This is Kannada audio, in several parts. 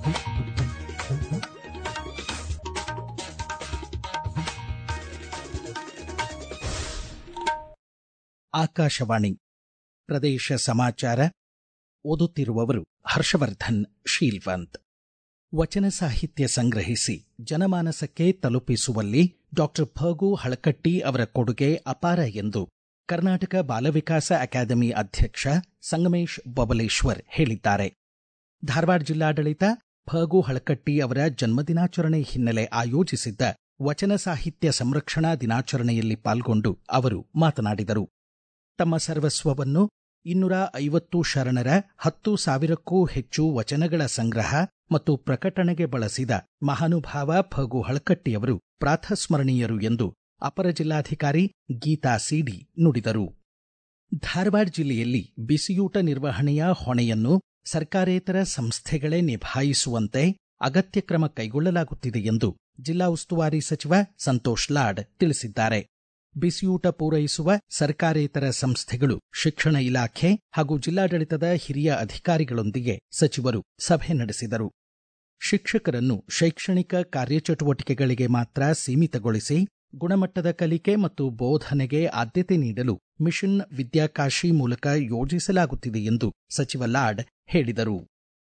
ಆಕಾಶವಾಣಿ ಪ್ರದೇಶ ಸಮಾಚಾರ ಓದುತ್ತಿರುವವರು ಹರ್ಷವರ್ಧನ್ ಶೀಲ್ವಂತ್ ವಚನ ಸಾಹಿತ್ಯ ಸಂಗ್ರಹಿಸಿ ಜನಮಾನಸಕ್ಕೆ ತಲುಪಿಸುವಲ್ಲಿ ಡಾಕ್ಟರ್ ಫಗು ಹಳಕಟ್ಟಿ ಅವರ ಕೊಡುಗೆ ಅಪಾರ ಎಂದು ಕರ್ನಾಟಕ ಬಾಲವಿಕಾಸ ಅಕಾಡೆಮಿ ಅಧ್ಯಕ್ಷ ಸಂಗಮೇಶ್ ಬಬಲೇಶ್ವರ್ ಹೇಳಿದ್ದಾರೆ ಧಾರವಾಡ ಜಿಲ್ಲಾಡಳಿತ ಫಗು ಹಳಕಟ್ಟಿ ಅವರ ಜನ್ಮದಿನಾಚರಣೆ ಹಿನ್ನೆಲೆ ಆಯೋಜಿಸಿದ್ದ ವಚನ ಸಾಹಿತ್ಯ ಸಂರಕ್ಷಣಾ ದಿನಾಚರಣೆಯಲ್ಲಿ ಪಾಲ್ಗೊಂಡು ಅವರು ಮಾತನಾಡಿದರು ತಮ್ಮ ಸರ್ವಸ್ವವನ್ನು ಇನ್ನೂರ ಐವತ್ತು ಶರಣರ ಹತ್ತು ಸಾವಿರಕ್ಕೂ ಹೆಚ್ಚು ವಚನಗಳ ಸಂಗ್ರಹ ಮತ್ತು ಪ್ರಕಟಣೆಗೆ ಬಳಸಿದ ಮಹಾನುಭಾವ ಫಗು ಹಳಕಟ್ಟಿಯವರು ಪ್ರಾತಸ್ಮರಣೀಯರು ಎಂದು ಅಪರ ಜಿಲ್ಲಾಧಿಕಾರಿ ಗೀತಾ ಸಿಡಿ ನುಡಿದರು ಧಾರವಾಡ ಜಿಲ್ಲೆಯಲ್ಲಿ ಬಿಸಿಯೂಟ ನಿರ್ವಹಣೆಯ ಹೊಣೆಯನ್ನು ಸರ್ಕಾರೇತರ ಸಂಸ್ಥೆಗಳೇ ನಿಭಾಯಿಸುವಂತೆ ಅಗತ್ಯ ಕ್ರಮ ಕೈಗೊಳ್ಳಲಾಗುತ್ತಿದೆ ಎಂದು ಜಿಲ್ಲಾ ಉಸ್ತುವಾರಿ ಸಚಿವ ಸಂತೋಷ್ ಲಾಡ್ ತಿಳಿಸಿದ್ದಾರೆ ಬಿಸಿಯೂಟ ಪೂರೈಸುವ ಸರ್ಕಾರೇತರ ಸಂಸ್ಥೆಗಳು ಶಿಕ್ಷಣ ಇಲಾಖೆ ಹಾಗೂ ಜಿಲ್ಲಾಡಳಿತದ ಹಿರಿಯ ಅಧಿಕಾರಿಗಳೊಂದಿಗೆ ಸಚಿವರು ಸಭೆ ನಡೆಸಿದರು ಶಿಕ್ಷಕರನ್ನು ಶೈಕ್ಷಣಿಕ ಕಾರ್ಯಚಟುವಟಿಕೆಗಳಿಗೆ ಮಾತ್ರ ಸೀಮಿತಗೊಳಿಸಿ ಗುಣಮಟ್ಟದ ಕಲಿಕೆ ಮತ್ತು ಬೋಧನೆಗೆ ಆದ್ಯತೆ ನೀಡಲು ಮಿಷನ್ ವಿದ್ಯಾಕಾಶಿ ಮೂಲಕ ಯೋಜಿಸಲಾಗುತ್ತಿದೆ ಎಂದು ಸಚಿವ ಲಾಡ್ ಹೇಳಿದರು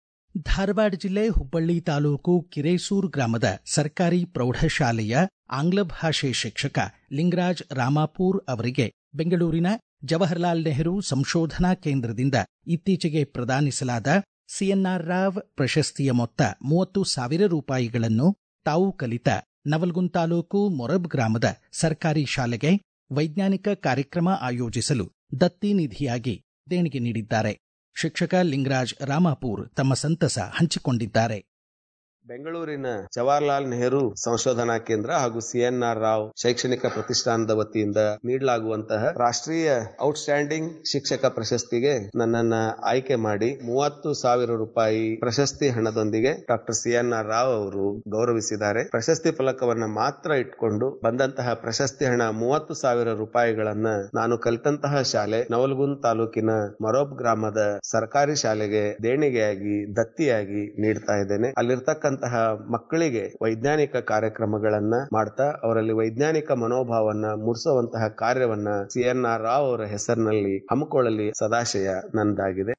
ಧಾರವಾಡ ಜಿಲ್ಲೆ ಹುಬ್ಬಳ್ಳಿ ತಾಲೂಕು ಕಿರೇಸೂರು ಗ್ರಾಮದ ಸರ್ಕಾರಿ ಪ್ರೌಢಶಾಲೆಯ ಆಂಗ್ಲ ಭಾಷೆ ಶಿಕ್ಷಕ ಲಿಂಗರಾಜ್ ರಾಮಾಪೂರ್ ಅವರಿಗೆ ಬೆಂಗಳೂರಿನ ಜವಾಹರಲಾಲ್ ನೆಹರು ಸಂಶೋಧನಾ ಕೇಂದ್ರದಿಂದ ಇತ್ತೀಚೆಗೆ ಪ್ರದಾನಿಸಲಾದ ಸಿಎನ್ಆರ್ ರಾವ್ ಪ್ರಶಸ್ತಿಯ ಮೊತ್ತ ಮೂವತ್ತು ಸಾವಿರ ರೂಪಾಯಿಗಳನ್ನು ತಾವು ಕಲಿತ ನವಲ್ಗುಂದ್ ತಾಲೂಕು ಮೊರಬ್ ಗ್ರಾಮದ ಸರ್ಕಾರಿ ಶಾಲೆಗೆ ವೈಜ್ಞಾನಿಕ ಕಾರ್ಯಕ್ರಮ ಆಯೋಜಿಸಲು ದತ್ತಿ ನಿಧಿಯಾಗಿ ದೇಣಿಗೆ ನೀಡಿದ್ದಾರೆ ಶಿಕ್ಷಕ ಲಿಂಗರಾಜ್ ರಾಮಾಪೂರ್ ತಮ್ಮ ಸಂತಸ ಹಂಚಿಕೊಂಡಿದ್ದಾರೆ ಬೆಂಗಳೂರಿನ ಜವಾಹರ್ಲಾಲ್ ನೆಹರು ಸಂಶೋಧನಾ ಕೇಂದ್ರ ಹಾಗೂ ಸಿಎನ್ಆರ್ ರಾವ್ ಶೈಕ್ಷಣಿಕ ಪ್ರತಿಷ್ಠಾನದ ವತಿಯಿಂದ ನೀಡಲಾಗುವಂತಹ ರಾಷ್ಟ್ರೀಯ ಔಟ್ಸ್ಟ್ಯಾಂಡಿಂಗ್ ಶಿಕ್ಷಕ ಪ್ರಶಸ್ತಿಗೆ ನನ್ನನ್ನ ಆಯ್ಕೆ ಮಾಡಿ ಮೂವತ್ತು ಸಾವಿರ ರೂಪಾಯಿ ಪ್ರಶಸ್ತಿ ಹಣದೊಂದಿಗೆ ಡಾಕ್ಟರ್ ಸಿಎನ್ಆರ್ ರಾವ್ ಅವರು ಗೌರವಿಸಿದ್ದಾರೆ ಪ್ರಶಸ್ತಿ ಫಲಕವನ್ನ ಮಾತ್ರ ಇಟ್ಕೊಂಡು ಬಂದಂತಹ ಪ್ರಶಸ್ತಿ ಹಣ ಮೂವತ್ತು ಸಾವಿರ ರೂಪಾಯಿಗಳನ್ನ ನಾನು ಕಲಿತಂತಹ ಶಾಲೆ ನವಲಗುಂದ್ ತಾಲೂಕಿನ ಮರೋಬ್ ಗ್ರಾಮದ ಸರ್ಕಾರಿ ಶಾಲೆಗೆ ದೇಣಿಗೆಯಾಗಿ ದತ್ತಿಯಾಗಿ ನೀಡ್ತಾ ಇದ್ದೇನೆ ಅಲ್ಲಿರ್ತಕ್ಕಂತಹ ಮಕ್ಕಳಿಗೆ ವೈಜ್ಞಾನಿಕ ಕಾರ್ಯಕ್ರಮಗಳನ್ನ ಮಾಡ್ತಾ ಅವರಲ್ಲಿ ವೈಜ್ಞಾನಿಕ ಮನೋಭಾವನ್ನ ಮೂಡಿಸುವಂತಹ ಕಾರ್ಯವನ್ನ ಸಿಎನ್ಆರ್ ರಾವ್ ಅವರ ಹೆಸರಿನಲ್ಲಿ ಹಮ್ಮಿಕೊಳ್ಳಲಿ ಸದಾಶಯ ನಂದಾಗಿದೆ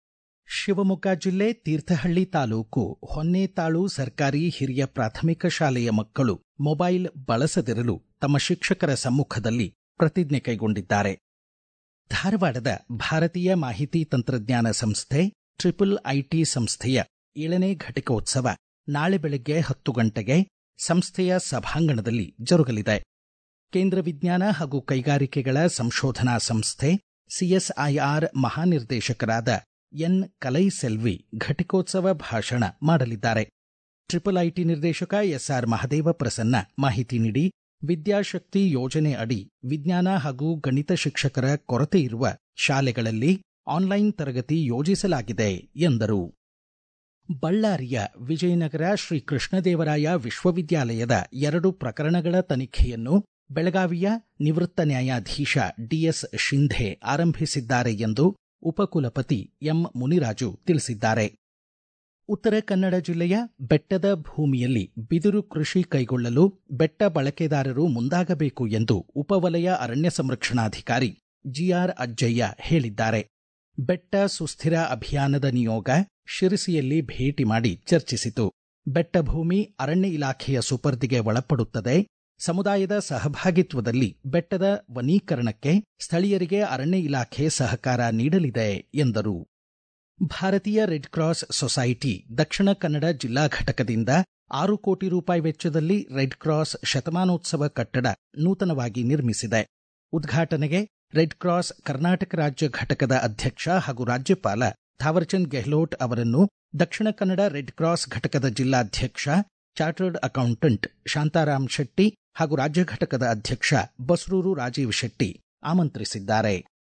ಶಿವಮೊಗ್ಗ ಜಿಲ್ಲೆ ತೀರ್ಥಹಳ್ಳಿ ತಾಲೂಕು ಹೊನ್ನೇತಾಳು ಸರ್ಕಾರಿ ಹಿರಿಯ ಪ್ರಾಥಮಿಕ ಶಾಲೆಯ ಮಕ್ಕಳು ಮೊಬೈಲ್ ಬಳಸದಿರಲು ತಮ್ಮ ಶಿಕ್ಷಕರ ಸಮ್ಮುಖದಲ್ಲಿ ಪ್ರತಿಜ್ಞೆ ಕೈಗೊಂಡಿದ್ದಾರೆ ಧಾರವಾಡದ ಭಾರತೀಯ ಮಾಹಿತಿ ತಂತ್ರಜ್ಞಾನ ಸಂಸ್ಥೆ ಟ್ರಿಪಲ್ ಐಟಿ ಸಂಸ್ಥೆಯ ಏಳನೇ ಘಟಿಕೋತ್ಸವ ನಾಳೆ ಬೆಳಗ್ಗೆ ಹತ್ತು ಗಂಟೆಗೆ ಸಂಸ್ಥೆಯ ಸಭಾಂಗಣದಲ್ಲಿ ಜರುಗಲಿದೆ ಕೇಂದ್ರ ವಿಜ್ಞಾನ ಹಾಗೂ ಕೈಗಾರಿಕೆಗಳ ಸಂಶೋಧನಾ ಸಂಸ್ಥೆ ಸಿಎಸ್ಐಆರ್ ಮಹಾನಿರ್ದೇಶಕರಾದ ಎನ್ ಕಲೈಸೆಲ್ವಿ ಘಟಿಕೋತ್ಸವ ಭಾಷಣ ಮಾಡಲಿದ್ದಾರೆ ಟ್ರಿಪಲ್ ಐಟಿ ನಿರ್ದೇಶಕ ಎಸ್ಆರ್ ಮಹದೇವ ಪ್ರಸನ್ನ ಮಾಹಿತಿ ನೀಡಿ ವಿದ್ಯಾಶಕ್ತಿ ಯೋಜನೆ ಅಡಿ ವಿಜ್ಞಾನ ಹಾಗೂ ಗಣಿತ ಶಿಕ್ಷಕರ ಕೊರತೆ ಇರುವ ಶಾಲೆಗಳಲ್ಲಿ ಆನ್ಲೈನ್ ತರಗತಿ ಯೋಜಿಸಲಾಗಿದೆ ಎಂದರು ಬಳ್ಳಾರಿಯ ವಿಜಯನಗರ ಶ್ರೀ ಕೃಷ್ಣದೇವರಾಯ ವಿಶ್ವವಿದ್ಯಾಲಯದ ಎರಡು ಪ್ರಕರಣಗಳ ತನಿಖೆಯನ್ನು ಬೆಳಗಾವಿಯ ನಿವೃತ್ತ ನ್ಯಾಯಾಧೀಶ ಡಿಎಸ್ ಶಿಂಧೆ ಆರಂಭಿಸಿದ್ದಾರೆ ಎಂದು ಉಪಕುಲಪತಿ ಎಂ ಮುನಿರಾಜು ತಿಳಿಸಿದ್ದಾರೆ ಉತ್ತರ ಕನ್ನಡ ಜಿಲ್ಲೆಯ ಬೆಟ್ಟದ ಭೂಮಿಯಲ್ಲಿ ಬಿದಿರು ಕೃಷಿ ಕೈಗೊಳ್ಳಲು ಬೆಟ್ಟ ಬಳಕೆದಾರರು ಮುಂದಾಗಬೇಕು ಎಂದು ಉಪವಲಯ ಅರಣ್ಯ ಸಂರಕ್ಷಣಾಧಿಕಾರಿ ಜಿಆರ್ ಅಜ್ಜಯ್ಯ ಹೇಳಿದ್ದಾರೆ ಬೆಟ್ಟ ಸುಸ್ಥಿರ ಅಭಿಯಾನದ ನಿಯೋಗ ಶಿರಸಿಯಲ್ಲಿ ಭೇಟಿ ಮಾಡಿ ಚರ್ಚಿಸಿತು ಬೆಟ್ಟ ಭೂಮಿ ಅರಣ್ಯ ಇಲಾಖೆಯ ಸುಪರ್ದಿಗೆ ಒಳಪಡುತ್ತದೆ ಸಮುದಾಯದ ಸಹಭಾಗಿತ್ವದಲ್ಲಿ ಬೆಟ್ಟದ ವನೀಕರಣಕ್ಕೆ ಸ್ಥಳೀಯರಿಗೆ ಅರಣ್ಯ ಇಲಾಖೆ ಸಹಕಾರ ನೀಡಲಿದೆ ಎಂದರು ಭಾರತೀಯ ರೆಡ್ ಕ್ರಾಸ್ ಸೊಸೈಟಿ ದಕ್ಷಿಣ ಕನ್ನಡ ಜಿಲ್ಲಾ ಘಟಕದಿಂದ ಆರು ಕೋಟಿ ರೂಪಾಯಿ ವೆಚ್ಚದಲ್ಲಿ ರೆಡ್ ಕ್ರಾಸ್ ಶತಮಾನೋತ್ಸವ ಕಟ್ಟಡ ನೂತನವಾಗಿ ನಿರ್ಮಿಸಿದೆ ಉದ್ಘಾಟನೆಗೆ ರೆಡ್ ಕ್ರಾಸ್ ಕರ್ನಾಟಕ ರಾಜ್ಯ ಘಟಕದ ಅಧ್ಯಕ್ಷ ಹಾಗೂ ರಾಜ್ಯಪಾಲ ಥಾವರ್ಚಂದ್ ಗೆಹ್ಲೋಟ್ ಅವರನ್ನು ದಕ್ಷಿಣ ಕನ್ನಡ ರೆಡ್ ಕ್ರಾಸ್ ಘಟಕದ ಜಿಲ್ಲಾಧ್ಯಕ್ಷ ಚಾರ್ಟರ್ಡ್ ಅಕೌಂಟೆಂಟ್ ಶಾಂತಾರಾಮ್ ಶೆಟ್ಟಿ ಹಾಗೂ ರಾಜ್ಯ ಘಟಕದ ಅಧ್ಯಕ್ಷ ಬಸ್ರೂರು ರಾಜೀವ್ ಶೆಟ್ಟಿ ಆಮಂತ್ರಿಸಿದ್ದಾರೆ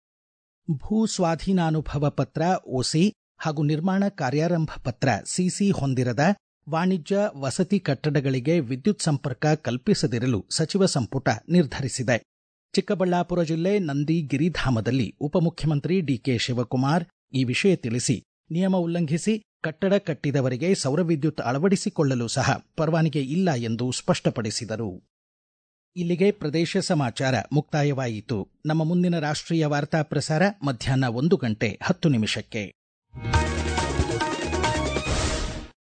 ಭೂ ಸ್ವಾಧೀನಾನುಭವ ಪತ್ರ ಒಸಿ ಹಾಗೂ ನಿರ್ಮಾಣ ಕಾರ್ಯಾರಂಭ ಪತ್ರ ಸಿಸಿ ಹೊಂದಿರದ ವಾಣಿಜ್ಯ ವಸತಿ ಕಟ್ಟಡಗಳಿಗೆ ವಿದ್ಯುತ್ ಸಂಪರ್ಕ ಕಲ್ಪಿಸದಿರಲು ಸಚಿವ ಸಂಪುಟ ನಿರ್ಧರಿಸಿದೆ ಚಿಕ್ಕಬಳ್ಳಾಪುರ ಜಿಲ್ಲೆ ನಂದಿ ಗಿರಿಧಾಮದಲ್ಲಿ ಉಪಮುಖ್ಯಮಂತ್ರಿ ಡಿಕೆ ಶಿವಕುಮಾರ್ ಈ ವಿಷಯ ತಿಳಿಸಿ ನಿಯಮ ಉಲ್ಲಂಘಿಸಿ ಕಟ್ಟಡ ಕಟ್ಟಿದವರಿಗೆ ಸೌರ ವಿದ್ಯುತ್ ಅಳವಡಿಸಿಕೊಳ್ಳಲು ಸಹ ಪರವಾನಗಿ ಇಲ್ಲ ಎಂದು ಸ್ಪಷ್ಟಪಡಿಸಿದರು ಇಲ್ಲಿಗೆ ಪ್ರದೇಶ ಸಮಾಚಾರ ಮುಕ್ತಾಯವಾಯಿತು ನಮ್ಮ ಮುಂದಿನ ರಾಷ್ಟ್ರೀಯ ವಾರ್ತಾ ಪ್ರಸಾರ ಮಧ್ಯಾಹ್ನ ಒಂದು ಗಂಟೆ ಹತ್ತು ನಿಮಿಷಕ್ಕೆ